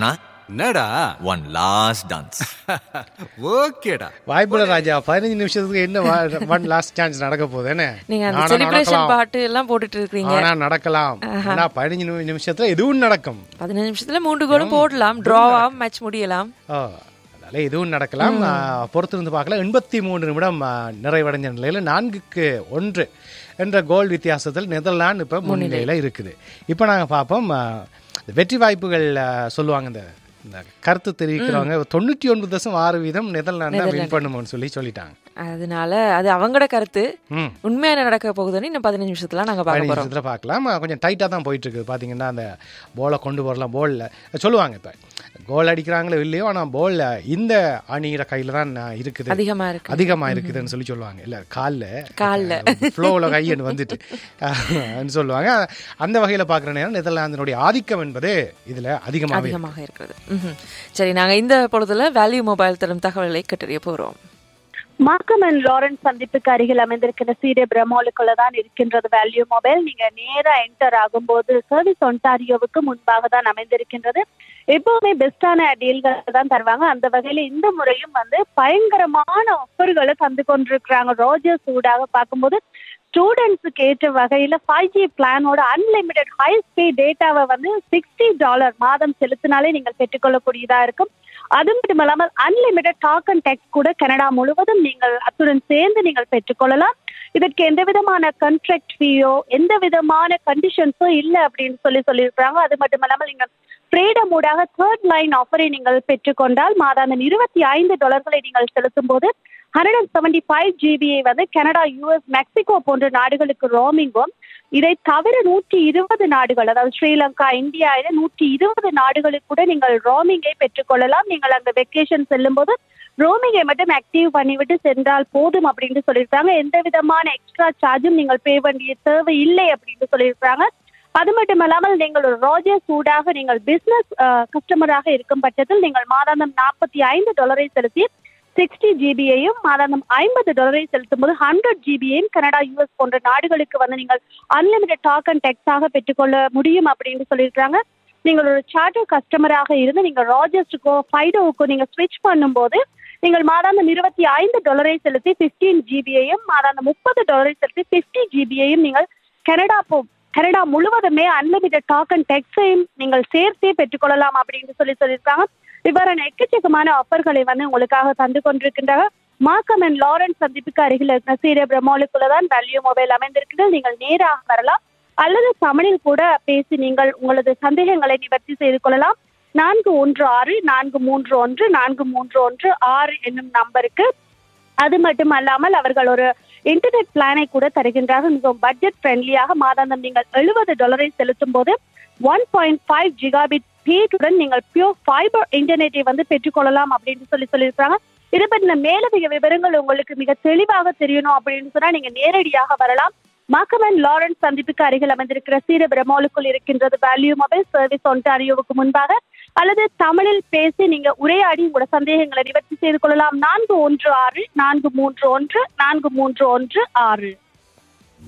அண்ணா என்னடா one last dance ஓகேடா வாய்ப்புல ராஜா பதினஞ்சு நிமிஷத்துக்கு என்ன ஒன் லாஸ்ட் சான்ஸ் நடக்க போகுது என்ன நீங்க அந்த நானா செலிப்ரேஷன் நடக்கலாம். பாட்டு எல்லாம் போட்டுட்டு இருக்கீங்க ஆனா நடக்கலாம் ஆனா பதினஞ்சு நிமி- நிமிஷத்துல எதுவும் நடக்கும் பதினஞ்சு நிமிஷத்துல மூன்று கோலும் போடலாம் டிராவாம் மேட்ச் முடியலாம் ஆ, அதனால எதுவும் நடக்கலாம் ஆ, பொறுத்திருந்து பார்க்கலாம் எண்பத்தி மூணு நிமிடம் ஆ, நிறைவடைஞ்ச நிலையில நான்குக்கு ஒன்று என்ற கோல் வித்தியாசத்தில் நெதர்லாந்து இப்ப முன்னிலையில இருக்குது இப்ப நாங்க பார்ப்போம் ஆ, இந்த வெற்றி வாய்ப்புகள் ஆ, சொல்லுவாங்க இந்த இந்த கருத்து தெரிவிக்கிறவங்க தொண்ணூற்றி ஒன்பது தசம் ஆறு வீதம் நெதர்லாந்து வின் பண்ணுமோன்னு சொல்லி சொல்லிட்டாங்க அதனால அது அவங்களோட கருத்து ம். உண்மையா என்ன நடக்க போகுதுன்னு இன்னும் பதினஞ்சு நிமிஷத்துல நாங்க பார்க்க பதினஞ்சு போறோம் நிமிஷத்தில் பார்க்கலாம் ஆ, கொஞ்சம் டைட்டாக தான் போயிட்டு இருக்குது பார்த்தீங்கன்னா அந்த போலை கொண்டு வரலாம் போலில் சொல்லுவாங்க இப்போ கோல் அடிக்கிறாங்களோ இல்லையோ ஆனால் போலில் இந்த அணிகிற கையில் தான் ஆ, இருக்குது அதிகமா இருக்கு அதிகமாக இருக்குதுன்னு சொல்லி சொல்லுவாங்க இல்லை காலில் கால்ல. ஃப்ளோவில் கையன்னு வந்துட்டு ஆஹ், சொல்லுவாங்க அந்த வகையில் பார்க்குற நேரம் நெதர்லாந்தினுடைய ஆதிக்கம் என்பது இதில் அதிகமாக அதிகமாக இருக்கிறது ம்ஹும். சரி நாங்க இந்த பொழுதுல வேல்யூ மொபைல் தரும் தகவல்களை கட்டறிய போறோம் மார்க்கம் அண்ட் லாரன்ஸ் சந்திப்புக்கு அருகில் அமைந்திருக்கிற சீரிய பிரமோலுக்குள்ள தான் இருக்கின்றது வேல்யூ மொபைல் நீங்க நேரா என்டர் ஆகும்போது சர்வீஸ் ஒன்டாரியோவுக்கு முன்பாக தான் அமைந்திருக்கின்றது எப்பவுமே பெஸ்டான டீல்கள் தான் தருவாங்க அந்த வகையில இந்த முறையும் வந்து பயங்கரமான ஆஃபர்களை தந்து கொண்டிருக்கிறாங்க ரோஜர் சூடாக பார்க்கும்போது ஸ்டூடெண்ட்ஸுக்கு ஏற்ற வகையில ஃபைவ் ஜி பிளானோட அன்லிமிடெட் ஹை ஸ்பீட் டேட்டாவை வந்து சிக்ஸ்டி டாலர் மாதம் செலுத்தினாலே நீங்கள் பெற்றுக்கொள்ளக்கூடியதா இருக்கும் அது மட்டும் இல்லாமல் அன்லிமிடெட் டாக் அண்ட் டெக்ஸ்ட் கூட கனடா முழுவதும் நீங்கள் அத்துடன் சேர்ந்து நீங்கள் பெற்றுக்கொள்ளலாம் இதற்கு எந்த விதமான கண்ட்ராக்ட் ஃபீயோ எந்த விதமான கண்டிஷன்ஸோ இல்லை அப்படின்னு சொல்லி சொல்லியிருக்கிறாங்க அது மட்டும் இல்லாமல் நீங்கள் ஃப்ரீடம் ஊடாக தேர்ட் லைன் ஆஃபரை நீங்கள் பெற்றுக்கொண்டால் மாதாந்தம் இருபத்தி ஐந்து டாலர்களை நீங்கள் செலுத்தும் போது ஹண்ட்ரட் அண்ட் செவன்டி ஃபைவ் ஜிபியை வந்து கனடா யூஎஸ் மெக்சிகோ போன்ற நாடுகளுக்கு ரோமிங்கும் இதை தவிர நூற்றி இருபது நாடுகள் அதாவது ஸ்ரீலங்கா இந்தியா என நூற்றி இருபது நாடுகளுக்கு கூட நீங்கள் ரோமிங்கை பெற்றுக்கொள்ளலாம் நீங்கள் அங்க வெக்கேஷன் செல்லும் போது ரோமிங்கை மட்டும் ஆக்டிவ் பண்ணிவிட்டு சென்றால் போதும் அப்படின்னு சொல்லியிருக்காங்க எந்த விதமான எக்ஸ்ட்ரா சார்ஜும் நீங்கள் பே வேண்டிய தேவை இல்லை அப்படின்னு சொல்லியிருக்காங்க அது மட்டும் இல்லாமல் நீங்கள் ஒரு ரோஜர் சூடாக நீங்கள் பிசினஸ் கஸ்டமராக இருக்கும் பட்சத்தில் நீங்கள் மாதாந்தம் நாற்பத்தி ஐந்து டாலரை செலுத்தி சிக்ஸ்டி ஜிபியையும் மாதாந்தம் ஐம்பது டாலரை செலுத்தும் போது ஹண்ட்ரட் ஜிபியையும் கனடா யூஎஸ் போன்ற நாடுகளுக்கு வந்து நீங்கள் அன்லிமிடெட் டாக் அண்ட் டெக்ஸாக பெற்றுக்கொள்ள முடியும் அப்படின்னு சொல்லியிருக்காங்க நீங்கள் ஒரு சார்ட்டர் கஸ்டமராக இருந்து நீங்கள் ராஜர்ஸுக்கோ ஃபைடோவுக்கோ நீங்கள் ஸ்விட்ச் பண்ணும்போது நீங்கள் மாதாந்தம் இருபத்தி ஐந்து டாலரை செலுத்தி பிப்டீன் ஜிபியையும் மாதாந்தம் முப்பது டாலரை செலுத்தி பிப்டி ஜிபியையும் நீங்கள் கனடா போ கனடா முழுவதுமே அன்லிமிடெட் டாக் அண்ட் டெக்ஸையும் நீங்கள் சேர்த்தே பெற்றுக்கொள்ளலாம் அப்படின்னு சொல்லி சொல்லியிருக்காங்க இவ்வாறான எக்கச்சக்கமான ஆஃபர்களை வந்து உங்களுக்காக தந்து கொண்டிருக்கின்றாங்க மார்க்கம் அண்ட் லாரன்ஸ் சந்திப்புக்கு அருகில் இருக்கிற சீரிய பிரமோலுக்குள்ள தான் வேல்யூ மொபைல் அமைந்திருக்கிறது நீங்கள் நேராக வரலாம் அல்லது தமிழில் கூட பேசி நீங்கள் உங்களது சந்தேகங்களை நிவர்த்தி செய்து கொள்ளலாம் நான்கு ஒன்று ஆறு நான்கு மூன்று ஒன்று நான்கு மூன்று ஒன்று ஆறு என்னும் நம்பருக்கு அது மட்டும் அல்லாமல் அவர்கள் ஒரு இன்டர்நெட் பிளானை கூட தருகின்றார்கள் மிகவும் பட்ஜெட் ஃப்ரெண்ட்லியாக மாதாந்தம் நீங்கள் எழுபது டாலரை செலுத்தும் போது ஒன் பாயிண்ட் ஃபைவ் ஜிகாபிட் ஸ்பீடுடன் நீங்கள் பியூர் ஃபைபர் இன்டர்நெட்டை வந்து பெற்றுக்கொள்ளலாம் அப்படின்னு சொல்லி சொல்லியிருக்காங்க இதை பற்றின மேலதிக விவரங்கள் உங்களுக்கு மிக தெளிவாக தெரியணும் அப்படின்னு சொன்னா நீங்க நேரடியாக வரலாம் மாக்கமன் லாரன்ஸ் சந்திப்புக்கு அருகில் அமைந்திருக்கிற சீர பிரமோலுக்குள் இருக்கின்றது வேல்யூ மொபைல் சர்வீஸ் ஒன்டாரியோவுக்கு முன்பாக அல்லது தமிழில் பேசி நீங்க உரையாடி உங்களோட சந்தேகங்களை நிவர்த்தி செய்து கொள்ளலாம் நான்கு ஒன்று ஆறு நான்கு மூன்று ஒன்று நான்கு மூன்று ஒன்று ஆறு